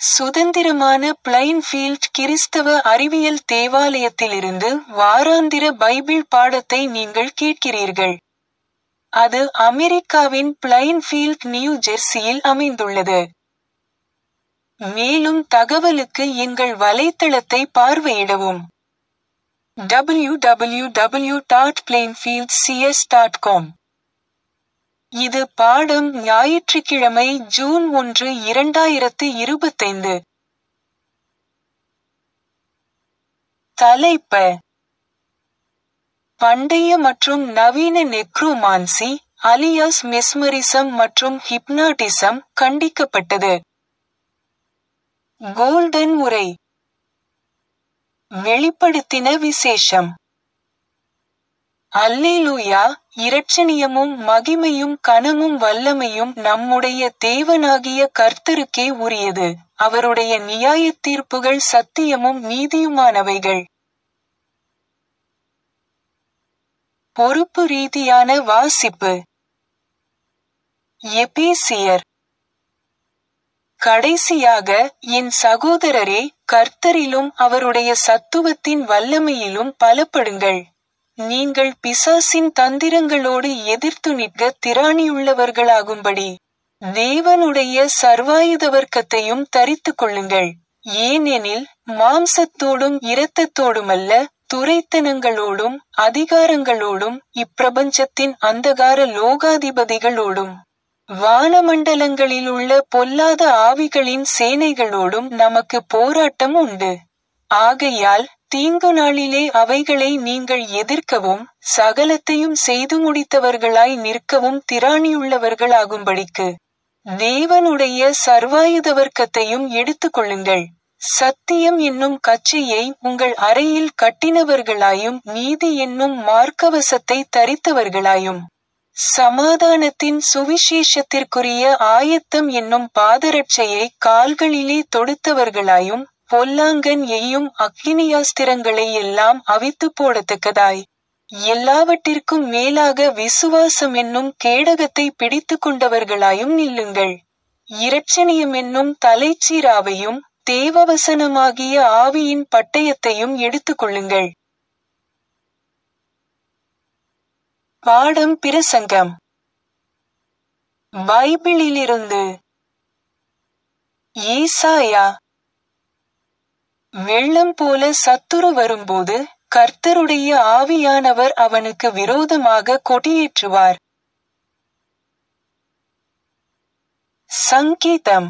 சுதந்திரமான பிளைன்ஃபீல்ட் கிறிஸ்தவ அறிவியல் தேவாலயத்திலிருந்து வாராந்திர பைபிள் பாடத்தை நீங்கள் கேட்கிறீர்கள். அது அமெரிக்காவின் பிளைன்ஃபீல்ட் நியூ ஜெர்சியில் அமைந்துள்ளது. மேலும் தகவலுக்கு எங்கள் வலைத்தளத்தை பார்வையிடவும். www.plainfieldcs.com இது பாடம் ஞாயிற்றுக்கிழமை ஜூன் ஒன்று இரண்டாயிரத்து இருபத்தைந்து. தலைப்ப பண்டைய மற்றும் நவீன நெக்ரோமான்சி, அலியாஸ் மெஸ்மரிசம் மற்றும் ஹிப்னாட்டிசம் கண்டிக்கப்பட்டது. கோல்டன் உரை வெளிப்படுத்தின விசேஷம் அல்லேலூயா இரட்சணியமும் மகிமையும் கனமும் வல்லமையும் நம்முடைய தேவனாகிய கர்த்தருக்கே உரியது அவருடைய நியாயத் தீர்ப்புகள் சத்தியமும் நீதியுமானவைகள் பொறுப்பு ரீதியான வாசிப்பு எபேசியர் கடைசியாக என் சகோதரரே கர்த்தரிலும் அவருடைய சத்துவத்தின் வல்லமையிலும் பலப்படுங்கள் நீங்கள் பிசாசின் தந்திரங்களோடு எதிர்த்து நிற்க திராணியுள்ளவர்களாகும்படி தேவனுடைய சர்வாயுதவர்க்கத்தையும் தரித்துக் கொள்ளுங்கள் ஏனெனில் மாம்சத்தோடும் இரத்தத்தோடுமல்ல துரைத்தனங்களோடும் அதிகாரங்களோடும் இப்பிரபஞ்சத்தின் அந்தகார லோகாதிபதிகளோடும் வானமண்டலங்களிலுள்ள பொல்லாத ஆவிகளின் சேனைகளோடும் நமக்கு போராட்டம் உண்டு ஆகையால் தீங்கு நாளிலே அவைகளை நீங்கள் எதிர்க்கவும் சகலத்தையும் செய்து முடித்தவர்களாய் நிற்கவும் திராணியுள்ளவர்களாகும்படிக்கு தேவனுடைய சர்வாயுதவர்க்கத்தையும் எடுத்துக்கொள்ளுங்கள் சத்தியம் என்னும் கச்சையை உங்கள் அறையில் கட்டினவர்களாயும் நீதி என்னும் மார்க்கவசத்தை தரித்தவர்களாயும் சமாதானத்தின் சுவிசேஷத்திற்குரிய ஆயத்தம் என்னும் பாதரட்சையை கால்களிலே தொடுத்தவர்களாயும் பொல்லாங்கன் எய்யும் அக்கினியாஸ்திரங்களை எல்லாம் அவித்து போடத்தக்கதாய் எல்லாவற்றிற்கும் மேலாக விசுவாசம் என்னும் கேடகத்தை பிடித்து கொண்டவர்களாயும் நில்லுங்கள் இரட்சணியம் என்னும் தலைச்சீராவையும் தேவவசனமாகிய ஆவியின் பட்டயத்தையும் எடுத்துக்கொள்ளுங்கள் பாடம் பிரசங்கம் பைபிளிலிருந்து ஏசாயா வெள்ளம் போல சத்துரு வரும்போது கர்த்தருடைய ஆவியானவர் அவனுக்கு விரோதமாக கொடியேற்றுவார் சங்கீதம்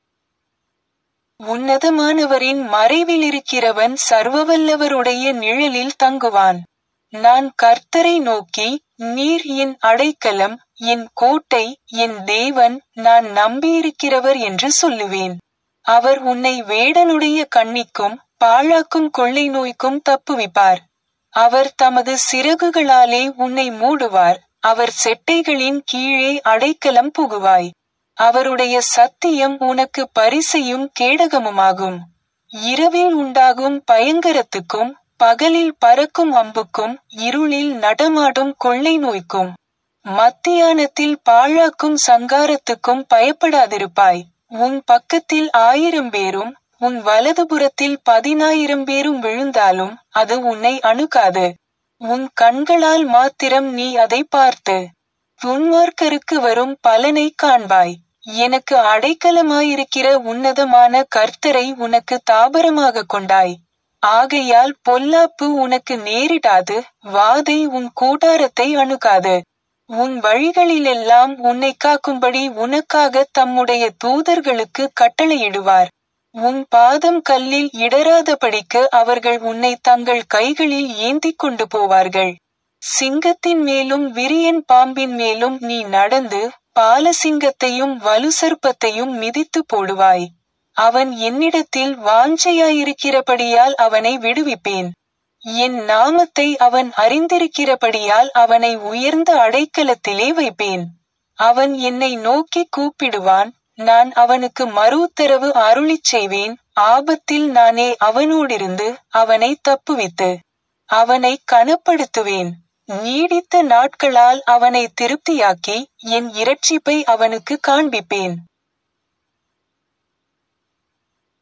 உன்னதமானவரின் மறைவிலிருக்கிறவன் சர்வவல்லவருடைய நிழலில் தங்குவான் நான் கர்த்தரை நோக்கி நீர் என் அடைக்கலம் என் கோட்டை என் தேவன் நான் நம்பியிருக்கிறவர் என்று சொல்லுவேன் அவர் உன்னை வேடனுடைய கண்ணிக்கும் பாழாக்கும் கொள்ளை நோய்க்கும் தப்புவிப்பார் அவர் தமது சிறகுகளாலே உன்னை மூடுவார் அவர் செட்டைகளின் கீழே அடைக்கலம் புகுவாய் அவருடைய சத்தியம் உனக்கு பரிசையும் கேடகமுமாகும் இரவில் உண்டாகும் பயங்கரத்துக்கும் பகலில் பறக்கும் அம்புக்கும் இருளில் நடமாடும் கொள்ளை நோய்க்கும் மத்தியானத்தில் பாழாக்கும் சங்காரத்துக்கும் பயப்படாதிருப்பாய் உன் பக்கத்தில் ஆயிரம் பேரும் உன் வலதுபுறத்தில் பதினாயிரம் பேரும் விழுந்தாலும் அது உன்னை அணுகாது உன் கண்களால் மாத்திரம் நீ அதை பார்த்து துன்மார்க்கருக்கு வரும் பலனை காண்பாய் எனக்கு அடைக்கலமாயிருக்கிற உன்னதமான கர்த்தரை உனக்கு தாபரமாக கொண்டாய் ஆகையால் பொல்லாப்பு உனக்கு நேரிடாது வாதை உன் கூடாரத்தை அணுகாது உன் வழிகளிலெல்லாம் உன்னை காக்கும்படி உனக்காக தம்முடைய தூதர்களுக்கு கட்டளையிடுவார் உன் பாதம் கல்லில் இடராதபடிக்கு அவர்கள் உன்னை தங்கள் கைகளில் ஏந்திக் கொண்டு போவார்கள் சிங்கத்தின் மேலும் விரியன் பாம்பின் மேலும் நீ நடந்து பாலசிங்கத்தையும் வலுசர்ப்பத்தையும் மிதித்து போடுவாய் அவன் என்னிடத்தில் வாஞ்சையாயிருக்கிறபடியால் அவனை விடுவிப்பேன் என் நாமத்தை அவன் அறிந்திருக்கிறபடியால் அவனை உயர்ந்த அடைக்கலத்திலே வைப்பேன் அவன் என்னை நோக்கி கூப்பிடுவான் நான் அவனுக்கு மறு உத்தரவு அருளிச் செய்வேன் ஆபத்தில் நானே அவனோடிருந்து அவனை தப்புவித்து அவனை கனப்படுத்துவேன் நீடித்த நாட்களால் அவனை திருப்தியாக்கி என் இரட்சிப்பை அவனுக்கு காண்பிப்பேன்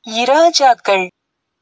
இராஜாக்கள்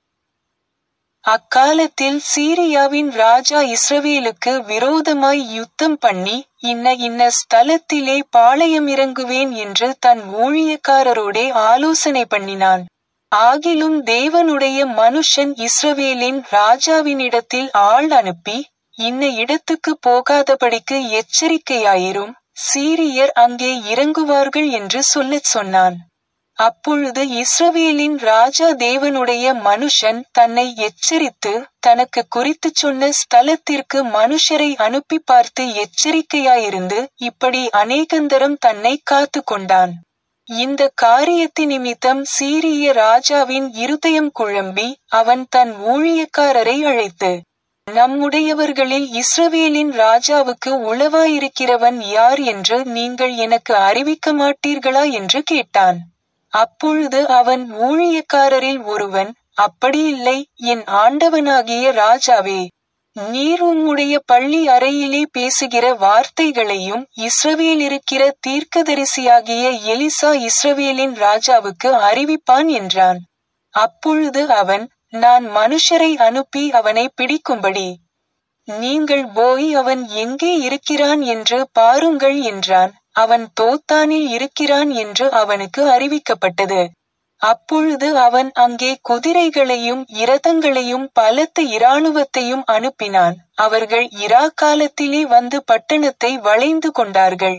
அக்காலத்தில் சீரியாவின் ராஜா இஸ்ரவேலுக்கு விரோதமாய் யுத்தம் பண்ணி இன்ன இன்ன ஸ்தலத்திலே பாளையமிறங்குவேன் என்று தன் ஊழியக்காரரோடே ஆலோசனை பண்ணினான் ஆகிலும் தேவனுடைய மனுஷன் இஸ்ரவேலின் ராஜாவினிடத்தில் ஆள் அனுப்பி இன்ன இடத்துக்கு போகாதபடிக்கு எச்சரிக்கையாயிரும் சீரியர் அங்கே இறங்குவார்கள் என்று சொல்லச் சொன்னான் அப்பொழுது இஸ்ரவேலின் ராஜா தேவனுடைய மனுஷன் தன்னை எச்சரித்து தனக்கு குறித்துச் சொன்ன ஸ்தலத்திற்கு மனுஷரை அனுப்பி பார்த்து எச்சரிக்கையாயிருந்து இப்படி அநேகந்தரம் தன்னை காத்து கொண்டான் இந்த காரியத்தி நிமித்தம் சீரிய ராஜாவின் இருதயம் குழம்பி அவன் தன் ஊழியக்காரரை அழைத்து நம்முடையவர்களில் இஸ்ரவேலின் ராஜாவுக்கு உளவாயிருக்கிறவன் யார் என்று நீங்கள் எனக்கு அறிவிக்க மாட்டீர்களா என்று கேட்டான் அப்பொழுது அவன் ஊழியக்காரரில் ஒருவன் அப்படியில்லை என் ஆண்டவனாகிய ராஜாவே நீர் உம்முடைய பள்ளி அறையிலே பேசுகிற வார்த்தைகளையும் இஸ்ரவேல் இருக்கிற தீர்க்கதரிசியாகிய எலிசா இஸ்ரவேலின் ராஜாவுக்கு அறிவிப்பான் என்றான் அப்பொழுது அவன் நான் மனுஷரை அனுப்பி அவனை பிடிக்கும்படி நீங்கள் போய் அவன் எங்கே இருக்கிறான் என்று பாருங்கள் என்றான் அவன் தோத்தானில் இருக்கிறான் என்று அவனுக்கு அறிவிக்கப்பட்டது அப்பொழுது அவன் அங்கே குதிரைகளையும் இரதங்களையும் பலத்த இராணுவத்தையும் அனுப்பினான் அவர்கள் இரா காலத்திலே வந்து பட்டணத்தை வளைந்து கொண்டார்கள்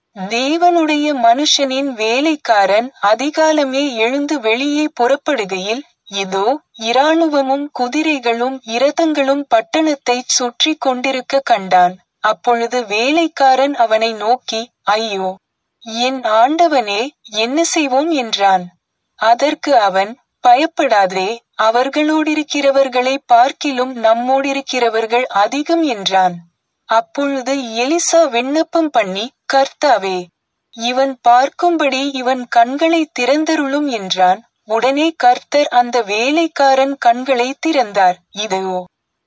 தேவனுடைய மனுஷனின் வேலைக்காரன் அதிகாலமே எழுந்து வெளியே புறப்படுகையில் இதோ இராணுவமும் குதிரைகளும் இரதங்களும் பட்டணத்தைச் சுற்றி கொண்டிருக்க கண்டான் அப்பொழுது வேலைக்காரன் அவனை நோக்கி ஐயோ என் ஆண்டவனே என்ன செய்வோம் என்றான் அதற்கு அவன் பயப்படாதே அவர்களோடிருக்கிறவர்களை பார்க்கிலும் நம்மோடிருக்கிறவர்கள் அதிகம் என்றான் அப்பொழுது எலிசா விண்ணப்பம் பண்ணி கர்த்தாவே இவன் பார்க்கும்படி இவன் கண்களை திறந்தருளும் என்றான் உடனே கர்த்தர் அந்த வேலைக்காரன் கண்களை திறந்தார் இதோ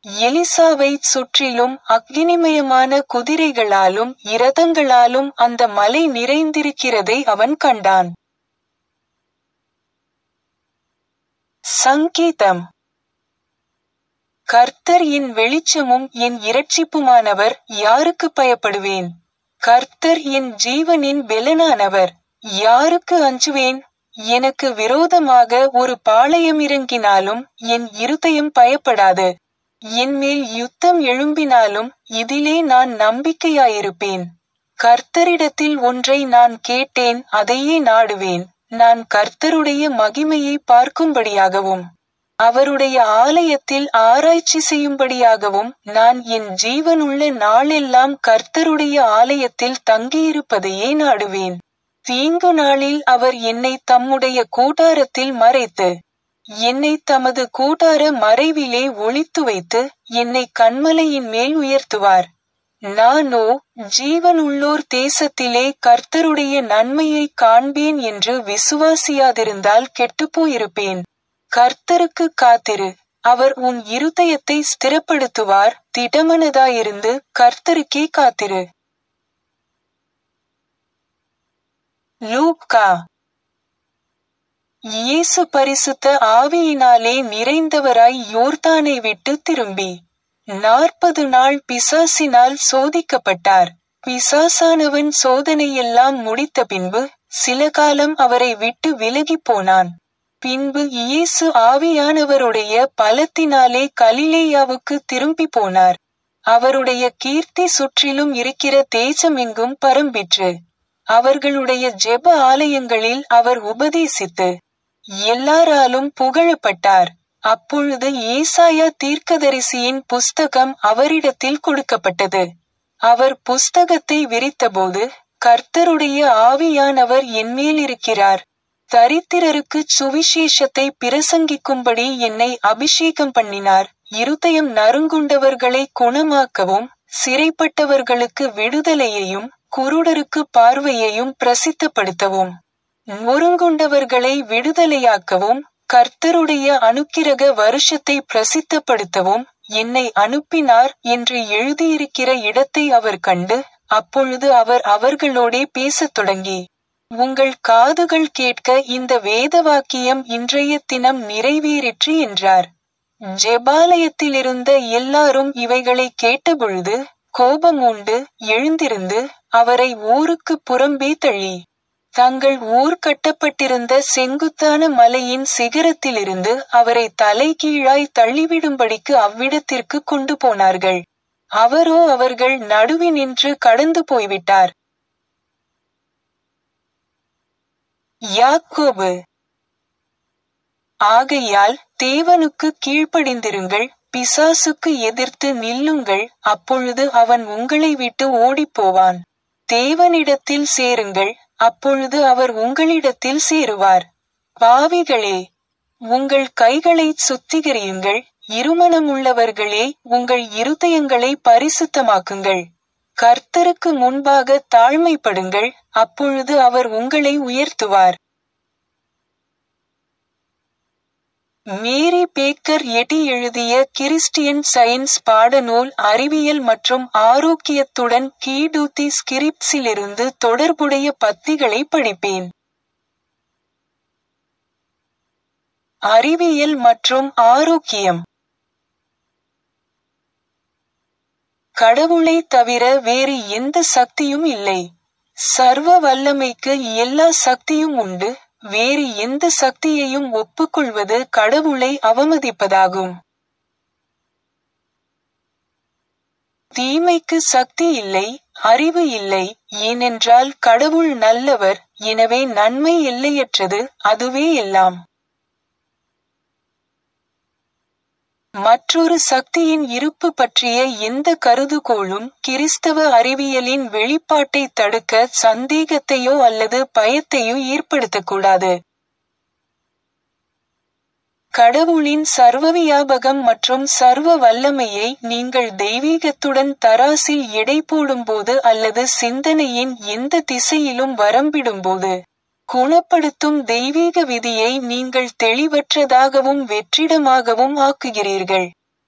எலிசாவை சுற்றிலும் அக்னிமயமான குதிரைகளாலும் இரதங்களாலும் அந்த மலை நிறைந்திருக்கிறதை அவன் கண்டான் சங்கீதம் கர்த்தர் என் வெளிச்சமும் என் இரட்சிப்புமானவர் யாருக்கு பயப்படுவேன் கர்த்தர் என் ஜீவனின் பெலனானவர் யாருக்கு அஞ்சுவேன் எனக்கு விரோதமாக ஒரு பாளையம் இறங்கினாலும் என் இருதயம் பயப்படாது என்மேல் யுத்தம் எழும்பினாலும் இதிலே நான் நம்பிக்கையாயிருப்பேன் கர்த்தரிடத்தில் ஒன்றை நான் கேட்டேன் அதையே நாடுவேன் நான் கர்த்தருடைய மகிமையை பார்க்கும்படியாகவும் அவருடைய ஆலயத்தில் ஆராய்ச்சி செய்யும்படியாகவும் நான் என் ஜீவனுள்ள நாளெல்லாம் கர்த்தருடைய ஆலயத்தில் தங்கியிருப்பதையே நாடுவேன் தீங்கு நாளில் அவர் என்னை தம்முடைய கூடாரத்தில் மறைத்து என்னை தமது கூடார மறைவிலே ஒளித்து வைத்து என்னை கண்மலையின் மேல் உயர்த்துவார் நானோ ஜீவனுள்ளோர் தேசத்திலே கர்த்தருடைய நன்மையை காண்பேன் என்று விசுவாசியாதிருந்தால் கெட்டுப்போயிருப்பேன் கர்த்தருக்கு காத்திரு அவர் உன் இருதயத்தை ஸ்திரப்படுத்துவார் திடமனதாயிருந்து கர்த்தருக்கே காத்திரு லூக்கா இயேசு பரிசுத்த ஆவியினாலே நிறைந்தவராய் யோர்தானை விட்டு திரும்பி நாற்பது நாள் பிசாசினால் சோதிக்கப்பட்டார் பிசாசானவன் சோதனையெல்லாம் முடித்த பின்பு சில காலம் அவரை விட்டு விலகிப் போனான் பின்பு இயேசு ஆவியானவருடைய பலத்தினாலே கலிலேயாவுக்கு திரும்பி போனார் அவருடைய கீர்த்தி சுற்றிலும் இருக்கிற தேசமெங்கும் பரம்பிற்று அவர்களுடைய ஜெப ஆலயங்களில் அவர் உபதேசித்து எல்லாராலும் புகழப்பட்டார் அப்பொழுது ஏசாயா தீர்க்கதரிசியின் புஸ்தகம் அவரிடத்தில் கொடுக்கப்பட்டது அவர் புஸ்தகத்தை விரித்தபோது கர்த்தருடைய ஆவியானவர் என்மேல் இருக்கிறார் தரித்திரருக்கு சுவிசேஷத்தை பிரசங்கிக்கும்படி என்னை அபிஷேகம் பண்ணினார் இருதயம் நறுங்குண்டவர்களை குணமாக்கவும் சிறைப்பட்டவர்களுக்கு விடுதலையையும் குருடருக்கு பார்வையையும் பிரசித்தப்படுத்தவும் நொறுங்குண்டவர்களை விடுதலையாக்கவும் கர்த்தருடைய அனுக்கிரக வருஷத்தை பிரசித்தப்படுத்தவும் என்னை அனுப்பினார் என்று எழுதியிருக்கிற இடத்தை அவர் கண்டு அப்பொழுது அவர் அவர்களோடே பேசத் தொடங்கி உங்கள் காதுகள் கேட்க இந்த வேதவாக்கியம் இன்றைய தினம் நிறைவேறிற்று என்றார் ஜெபாலயத்திலிருந்த எல்லாரும் இவைகளை கேட்டபொழுது கோபம் உண்டு எழுந்திருந்து அவரை ஊருக்கு புறம்பே தள்ளி தங்கள் ஊர் கட்டப்பட்டிருந்த செங்குத்தான மலையின் சிகரத்திலிருந்து அவரை தலைகீழாய் தள்ளிவிடும்படிக்கு அவ்விடத்திற்கு கொண்டு போனார்கள் அவரோ அவர்கள் நடுவினின்று கடந்து போய்விட்டார் யாக்கோபு ஆகையால் தேவனுக்கு கீழ்ப்படிந்திருங்கள் பிசாசுக்கு எதிர்த்து நில்லுங்கள் அப்பொழுது அவன் உங்களை விட்டு ஓடிப்போவான் தேவனிடத்தில் சேருங்கள் அப்பொழுது அவர் உங்களிடத்தில் சேருவார் பாவிகளே உங்கள் கைகளை சுத்திகரியுங்கள் இருமனமுள்ளவர்களே உங்கள் இருதயங்களை பரிசுத்தமாக்குங்கள் கர்த்தருக்கு முன்பாக தாழ்மைப்படுங்கள் அப்பொழுது அவர் உங்களை உயர்த்துவார் மேரி பேக்கர் எட்டி எழுதிய கிறிஸ்டியன் சயின்ஸ் பாடநூல் அறிவியல் மற்றும் ஆரோக்கியத்துடன் கீடூத்தி ஸ்கிரிப்ஸிலிருந்து தொடர்புடைய பத்திகளை படிப்பேன் அறிவியல் மற்றும் ஆரோக்கியம் கடவுளை தவிர வேறு எந்த சக்தியும் இல்லை சர்வ வல்லமைக்கு எல்லா சக்தியும் உண்டு வேறு எந்த சக்தியையும் ஒப்புக்கொள்வது கடவுளை அவமதிப்பதாகும் தீமைக்கு சக்தி இல்லை அறிவு இல்லை ஏனென்றால் கடவுள் நல்லவர் எனவே நன்மை எல்லையற்றது அதுவே எல்லாம் மற்றொரு சக்தியின் இருப்பு பற்றிய எந்த கருதுகோளும் கிறிஸ்தவ அறிவியலின் வெளிப்பாட்டை தடுக்க சந்தேகத்தையோ அல்லது பயத்தையோ ஏற்படுத்தக்கூடாது கடவுளின் சர்வவியாபகம் மற்றும் சர்வ வல்லமையை நீங்கள் தெய்வீகத்துடன் தராசில் எடை போடும்போது அல்லது சிந்தனையின் எந்த திசையிலும் வரம்பிடும்போது குணப்படுத்தும் தெய்வீக விதியை நீங்கள் தெளிவற்றதாகவும் வெற்றிடமாகவும் ஆக்குகிறீர்கள்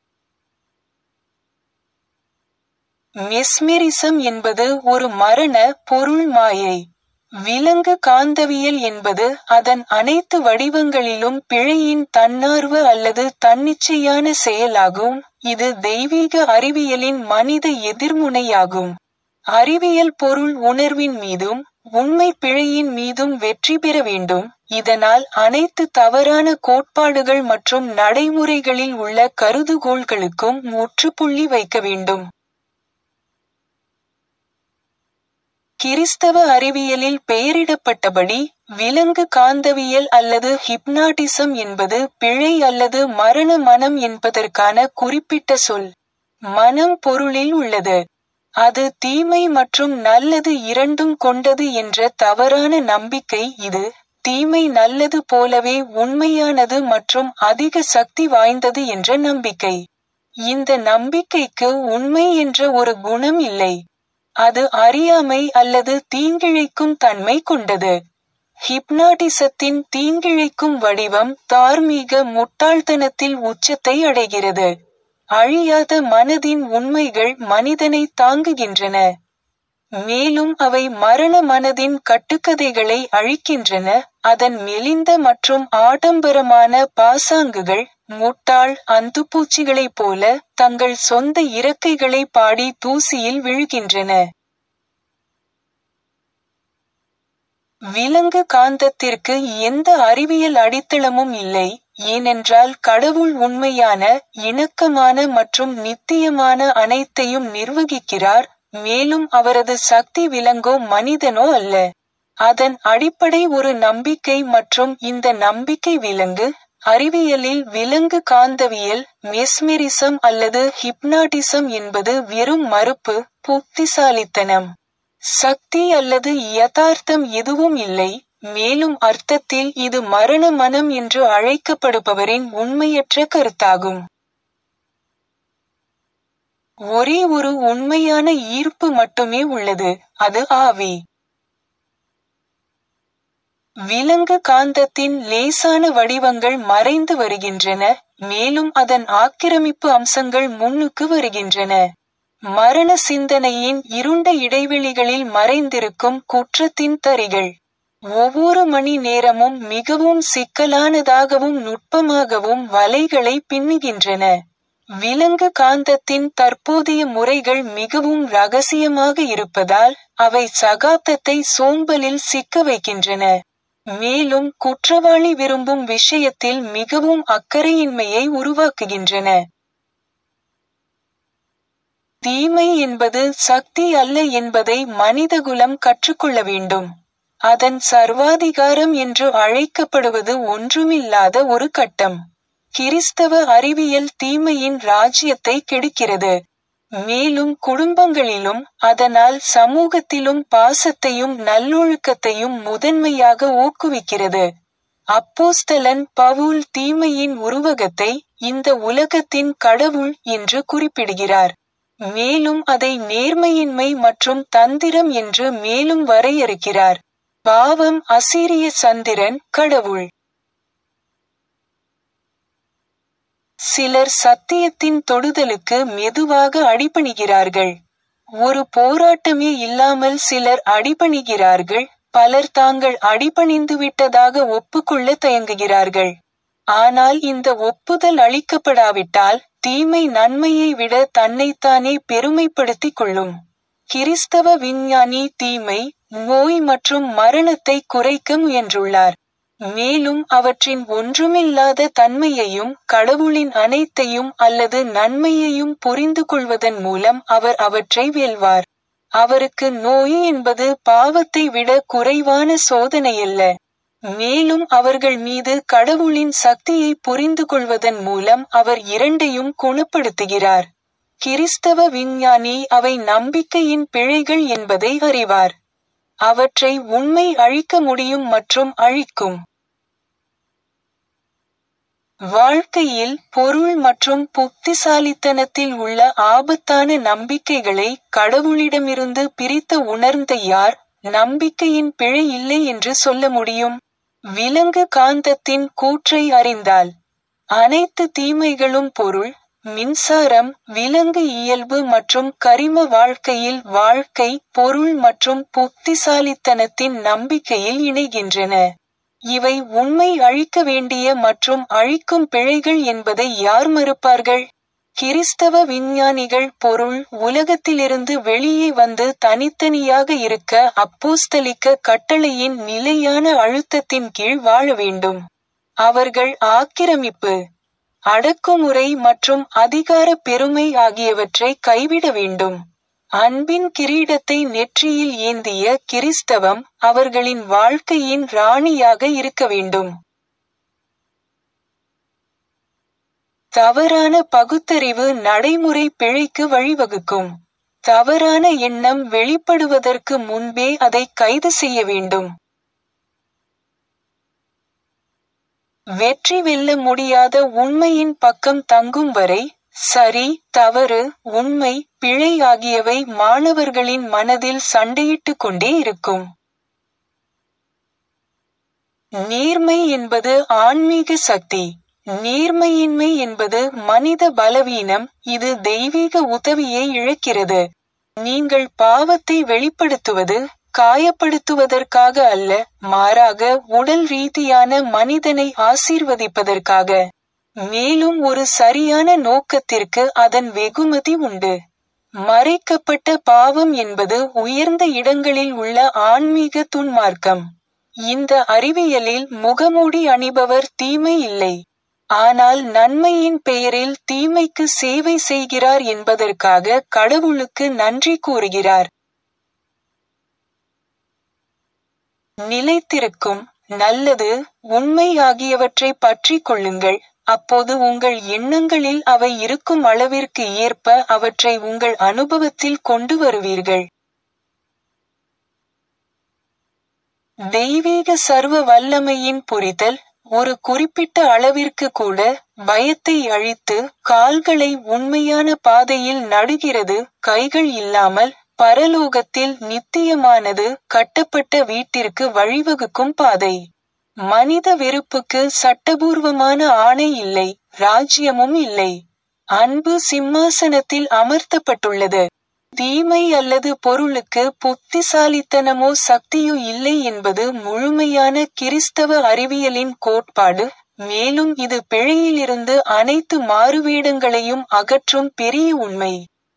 மெஸ்மெரிசம் என்பது ஒரு மரண பொருள் மாயை விலங்கு காந்தவியல் என்பது அதன் அனைத்து வடிவங்களிலும் பிழையின் தன்னார்வ அல்லது தன்னிச்சையான செயலாகும் இது தெய்வீக அறிவியலின் மனித எதிர்முனையாகும் அறிவியல் பொருள் உணர்வின் மீதும் உண்மை பிழையின் மீதும் வெற்றி பெற வேண்டும் இதனால் அனைத்து தவறான கோட்பாடுகள் மற்றும் நடைமுறைகளில் உள்ள கருதுகோள்களுக்கும் முற்றுப்புள்ளி வைக்க வேண்டும் கிறிஸ்தவ அறிவியலில் பெயரிடப்பட்டபடி விலங்கு காந்தவியல் அல்லது ஹிப்னாட்டிசம் என்பது பிழை அல்லது மரண மனம் என்பதற்கான குறிப்பிட்ட சொல் மனம் பொருளில் உள்ளது அது தீமை மற்றும் நல்லது இரண்டும் கொண்டது என்ற தவறான நம்பிக்கை இது தீமை நல்லது போலவே உண்மையானது மற்றும் அதிக சக்தி வாய்ந்தது என்ற நம்பிக்கை இந்த நம்பிக்கைக்கு உண்மை என்ற ஒரு குணம் இல்லை அது அறியாமை அல்லது தீங்கிழைக்கும் தன்மை கொண்டது ஹிப்னாட்டிசத்தின் தீங்கிழைக்கும் வடிவம் தார்மீக முட்டாள்தனத்தில் உச்சத்தை அடைகிறது அழியாத மனதின் உண்மைகள் மனிதனை தாங்குகின்றன மேலும் அவை மரண மனதின் கட்டுக்கதைகளை அழிக்கின்றன அதன் மெலிந்த மற்றும் ஆடம்பரமான பாசாங்குகள் முட்டாள் அந்துப்பூச்சிகளைப் போல தங்கள் சொந்த இறக்கைகளை பாடி தூசியில் விழுகின்றன விலங்கு காந்தத்திற்கு எந்த அறிவியல் அடித்தளமும் இல்லை ஏனென்றால் கடவுள் உண்மையான இணக்கமான மற்றும் நித்தியமான அனைத்தையும் நிர்வகிக்கிறார் மேலும் அவரது சக்தி விலங்கோ மனிதனோ அல்ல அதன் அடிப்படை ஒரு நம்பிக்கை மற்றும் இந்த நம்பிக்கை விலங்கு அறிவியலில் விலங்கு காந்தவியல் மெஸ்மெரிசம் அல்லது ஹிப்னாட்டிசம் என்பது வெறும் மறுப்பு புத்திசாலித்தனம் சக்தி அல்லது யதார்த்தம் எதுவும் இல்லை மேலும் அர்த்தத்தில் இது மரண மனம் என்று அழைக்கப்படுபவரின் உண்மையற்ற கருத்தாகும் ஒரே ஒரு உண்மையான ஈர்ப்பு மட்டுமே உள்ளது அது ஆவி விலங்கு காந்தத்தின் லேசான வடிவங்கள் மறைந்து வருகின்றன மேலும் அதன் ஆக்கிரமிப்பு அம்சங்கள் முன்னுக்கு வருகின்றன மரண சிந்தனையின் இருண்ட இடைவெளிகளில் மறைந்திருக்கும் குற்றத்தின் தரிகள் ஒவ்வொரு மணி நேரமும் மிகவும் சிக்கலானதாகவும் நுட்பமாகவும் வலைகளை பின்னுகின்றன விலங்கு காந்தத்தின் தற்போதைய முறைகள் மிகவும் ரகசியமாக இருப்பதால் அவை சகாப்தத்தை சோம்பலில் சிக்க வைக்கின்றன மேலும் குற்றவாளி விரும்பும் விஷயத்தில் மிகவும் அக்கறையின்மையை உருவாக்குகின்றன தீமை என்பது சக்தி அல்ல என்பதை மனிதகுலம் கற்றுக்கொள்ள வேண்டும் அதன் சர்வாதிகாரம் என்று அழைக்கப்படுவது ஒன்றுமில்லாத ஒரு கட்டம் கிறிஸ்தவ அறிவியல் தீமையின் ராஜ்யத்தை கெடுக்கிறது மேலும் குடும்பங்களிலும் அதனால் சமூகத்திலும் பாசத்தையும் நல்லொழுக்கத்தையும் முதன்மையாக ஊக்குவிக்கிறது அப்போஸ்தலன் பவுல் தீமையின் உருவகத்தை இந்த உலகத்தின் கடவுள் என்று குறிப்பிடுகிறார் மேலும் அதை நேர்மையின்மை மற்றும் தந்திரம் என்று மேலும் வரையறுக்கிறார் பாவம் அசீரிய சந்திரன் கடவுள் சிலர் சத்தியத்தின் தொடுதலுக்கு மெதுவாக அடிபணிகிறார்கள் ஒரு போராட்டமே இல்லாமல் சிலர் அடிபணிகிறார்கள் பலர் தாங்கள் அடிபணிந்து விட்டதாக ஒப்புக்கொள்ள தயங்குகிறார்கள் ஆனால் இந்த ஒப்புதல் அளிக்கப்படாவிட்டால் தீமை நன்மையை விட தன்னைத்தானே பெருமைப்படுத்திக் கொள்ளும் கிறிஸ்தவ விஞ்ஞானி தீமை நோய் மற்றும் மரணத்தை குறைக்க முயன்றுள்ளார் மேலும் அவற்றின் ஒன்றுமில்லாத தன்மையையும் கடவுளின் அனைத்தையும் அல்லது நன்மையையும் புரிந்து கொள்வதன் மூலம் அவர் அவற்றை வெல்வார் அவருக்கு நோய் என்பது பாவத்தை விட குறைவான சோதனையல்ல மேலும் அவர்கள் மீது கடவுளின் சக்தியை புரிந்து கொள்வதன் மூலம் அவர் இரண்டையும் குணப்படுத்துகிறார் கிறிஸ்தவ விஞ்ஞானி அவை நம்பிக்கையின் பிழைகள் என்பதை அறிவார் அவற்றை உண்மை அழிக்க முடியும் மற்றும் அழிக்கும் வாழ்க்கையில் பொருள் மற்றும் புத்திசாலித்தனத்தில் உள்ள ஆபத்தான நம்பிக்கைகளை கடவுளிடமிருந்து பிரித்த உணர்ந்த யார் நம்பிக்கையின் பிழை இல்லை என்று சொல்ல முடியும் விலங்கு காந்தத்தின் கூற்றை அறிந்தால் அனைத்து தீமைகளும் பொருள் மின்சாரம் விலங்கு இயல்பு மற்றும் கரிம வாழ்க்கையில் வாழ்க்கை பொருள் மற்றும் புத்திசாலித்தனத்தின் நம்பிக்கையில் இணைகின்றன இவை உண்மை அழிக்க வேண்டிய மற்றும் அழிக்கும் பிழைகள் என்பதை யார் மறுப்பார்கள் கிறிஸ்தவ விஞ்ஞானிகள் பொருள் உலகத்திலிருந்து வெளியே வந்து தனித்தனியாக இருக்க அப்போஸ்தலிக்க கட்டளையின் நிலையான அழுத்தத்தின் கீழ் வாழ வேண்டும் அவர்கள் ஆக்கிரமிப்பு அடக்குமுறை மற்றும் அதிகார பெருமை ஆகியவற்றை கைவிட வேண்டும் அன்பின் கிரீடத்தை நெற்றியில் ஏந்திய கிறிஸ்தவம் அவர்களின் வாழ்க்கையின் ராணியாக இருக்க வேண்டும் தவறான பகுத்தறிவு நடைமுறை பிழைக்கு வழிவகுக்கும் தவறான எண்ணம் வெளிப்படுவதற்கு முன்பே அதை கைது செய்ய வேண்டும் வெற்றி வெல்ல முடியாத உண்மையின் பக்கம் தங்கும் வரை சரி தவறு உண்மை பிழை ஆகியவை மாணவர்களின் மனதில் சண்டையிட்டுக் கொண்டே இருக்கும் நேர்மை என்பது ஆன்மீக சக்தி நேர்மையின்மை என்பது மனித பலவீனம் இது தெய்வீக உதவியை இழக்கிறது நீங்கள் பாவத்தை வெளிப்படுத்துவது காயப்படுத்துவதற்காக அல்ல மாறாக உடல் ரீதியான மனிதனை ஆசீர்வதிப்பதற்காக மேலும் ஒரு சரியான நோக்கத்திற்கு அதன் வெகுமதி உண்டு மறைக்கப்பட்ட பாவம் என்பது உயர்ந்த இடங்களில் உள்ள ஆன்மீக துன்மார்க்கம் இந்த அறிவியலில் முகமூடி அணிபவர் தீமை இல்லை ஆனால் நன்மையின் பெயரில் தீமைக்கு சேவை செய்கிறார் என்பதற்காக கடவுளுக்கு நன்றி கூறுகிறார் நிலைத்திருக்கும் நல்லது உண்மை ஆகியவற்றை பற்றி கொள்ளுங்கள் அப்போது உங்கள் எண்ணங்களில் அவை இருக்கும் அளவிற்கு ஏற்ப அவற்றை உங்கள் அனுபவத்தில் கொண்டு வருவீர்கள் தெய்வீக சர்வ வல்லமையின் புரிதல் ஒரு குறிப்பிட்ட அளவிற்கு கூட பயத்தை அழித்து கால்களை உண்மையான பாதையில் நடுகிறது கைகள் இல்லாமல் பரலோகத்தில் நித்தியமானது கட்டப்பட்ட வீட்டிற்கு வழிவகுக்கும் பாதை மனித வெறுப்புக்கு சட்டபூர்வமான ஆணை இல்லை ராஜ்யமும் இல்லை அன்பு சிம்மாசனத்தில் அமர்த்தப்பட்டுள்ளது தீமை அல்லது பொருளுக்கு புத்திசாலித்தனமோ சக்தியோ இல்லை என்பது முழுமையான கிறிஸ்தவ அறிவியலின் கோட்பாடு மேலும் இது பிழையிலிருந்து அனைத்து மாறுவேடங்களையும் அகற்றும் பெரிய உண்மை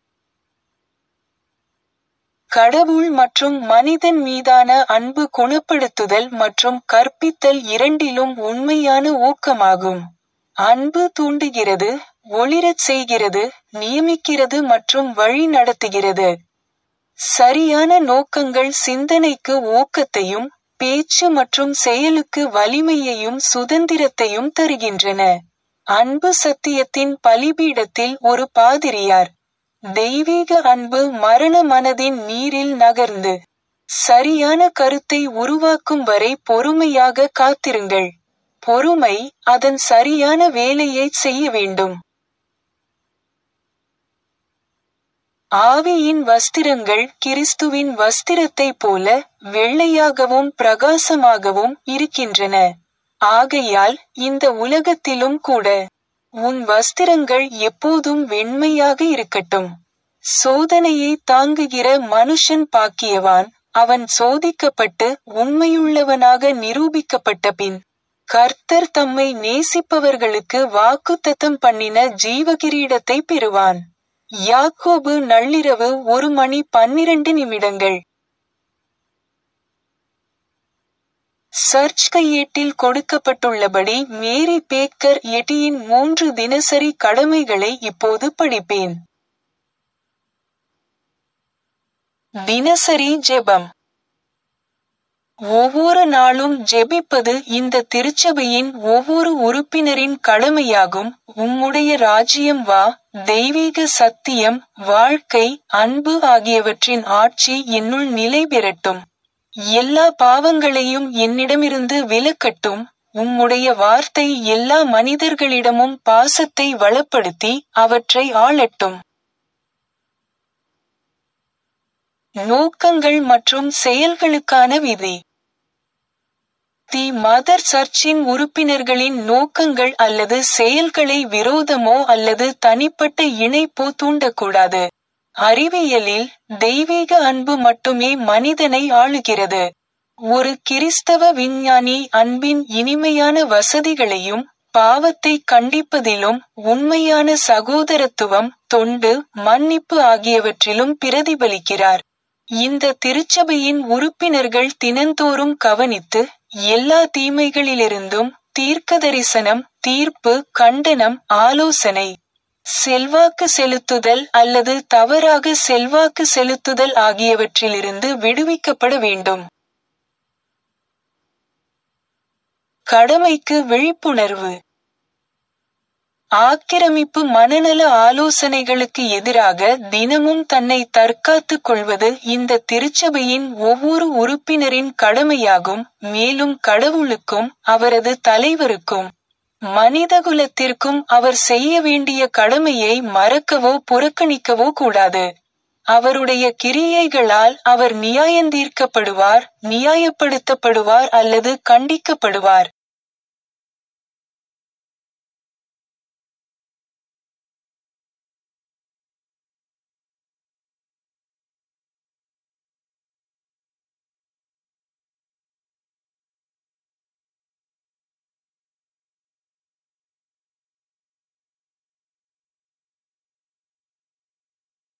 கடவுள் மற்றும் மனிதன் மீதான அன்பு குணப்படுத்துதல் மற்றும் கற்பித்தல் இரண்டிலும் உண்மையான ஊக்கமாகும் அன்பு தூண்டுகிறது ஒளிரச் செய்கிறது நியமிக்கிறது மற்றும் வழி நடத்துகிறது சரியான நோக்கங்கள் சிந்தனைக்கு ஊக்கத்தையும் பேச்சு மற்றும் செயலுக்கு வலிமையையும் சுதந்திரத்தையும் தருகின்றன அன்பு சத்தியத்தின் பலிபீடத்தில் ஒரு பாதிரியார் தெய்வீக அன்பு மரண மனதின் நீரில் நகர்ந்து சரியான கருத்தை உருவாக்கும் வரை பொறுமையாக காத்திருங்கள் பொறுமை அதன் சரியான வேலையை செய்ய வேண்டும் ஆவியின் வஸ்திரங்கள் கிறிஸ்துவின் வஸ்திரத்தைப் போல வெள்ளையாகவும் பிரகாசமாகவும் இருக்கின்றன ஆகையால் இந்த உலகத்திலும் கூட உன் வஸ்திரங்கள் எப்போதும் வெண்மையாக இருக்கட்டும் சோதனையை தாங்குகிற மனுஷன் பாக்கியவான் அவன் சோதிக்கப்பட்டு உண்மையுள்ளவனாக நிரூபிக்கப்பட்ட பின் கர்த்தர் தம்மை நேசிப்பவர்களுக்கு வாக்குத்தத்தம் பண்ணின ஜீவகிரீடத்தை பெறுவான் யாக்கோபு நள்ளிரவு ஒரு மணி பன்னிரண்டு நிமிடங்கள் சர்ச் கையேட்டில் கொடுக்கப்பட்டுள்ளபடி மேரி பேக்கர் எட்டியின் மூன்று தினசரி கடமைகளை இப்போது படிப்பேன் தினசரி ஜெபம் ஒவ்வொரு நாளும் ஜெபிப்பது இந்த திருச்சபையின் ஒவ்வொரு உறுப்பினரின் கடமையாகும் உம்முடைய ராஜ்யம் வா தெய்வீக சத்தியம் வாழ்க்கை அன்பு ஆகியவற்றின் ஆட்சி என்னுள் நிலை பெறட்டும் எல்லா பாவங்களையும் என்னிடமிருந்து விலக்கட்டும் உம்முடைய வார்த்தை எல்லா மனிதர்களிடமும் பாசத்தை வளப்படுத்தி அவற்றை ஆளட்டும் நோக்கங்கள் மற்றும் செயல்களுக்கான விதி தி மதர் சர்ச்சின் உறுப்பினர்களின் நோக்கங்கள் அல்லது செயல்களை விரோதமோ அல்லது தனிப்பட்ட இணைப்போ தூண்டக்கூடாது அறிவியலில் தெய்வீக அன்பு மட்டுமே மனிதனை ஆளுகிறது ஒரு கிறிஸ்தவ விஞ்ஞானி அன்பின் இனிமையான வசதிகளையும் பாவத்தை கண்டிப்பதிலும் உண்மையான சகோதரத்துவம் தொண்டு மன்னிப்பு ஆகியவற்றிலும் பிரதிபலிக்கிறார் இந்த திருச்சபையின் உறுப்பினர்கள் தினந்தோறும் கவனித்து எல்லா தீமைகளிலிருந்தும் தீர்க்கதரிசனம் தீர்ப்பு கண்டனம் ஆலோசனை செல்வாக்கு செலுத்துதல் அல்லது தவறாக செல்வாக்கு செலுத்துதல் ஆகியவற்றிலிருந்து விடுவிக்கப்பட வேண்டும் கடமைக்கு விழிப்புணர்வு ஆக்கிரமிப்பு மனநல ஆலோசனைகளுக்கு எதிராக தினமும் தன்னை தற்காத்துக் கொள்வது இந்த திருச்சபையின் ஒவ்வொரு உறுப்பினரின் கடமையாகும் மேலும் கடவுளுக்கும் அவரது தலைவருக்கும் மனிதகுலத்திற்கும் அவர் செய்ய வேண்டிய கடமையை மறக்கவோ புறக்கணிக்கவோ கூடாது அவருடைய கிரியைகளால் அவர் நியாயந்தீர்க்கப்படுவார் நியாயப்படுத்தப்படுவார் அல்லது கண்டிக்கப்படுவார்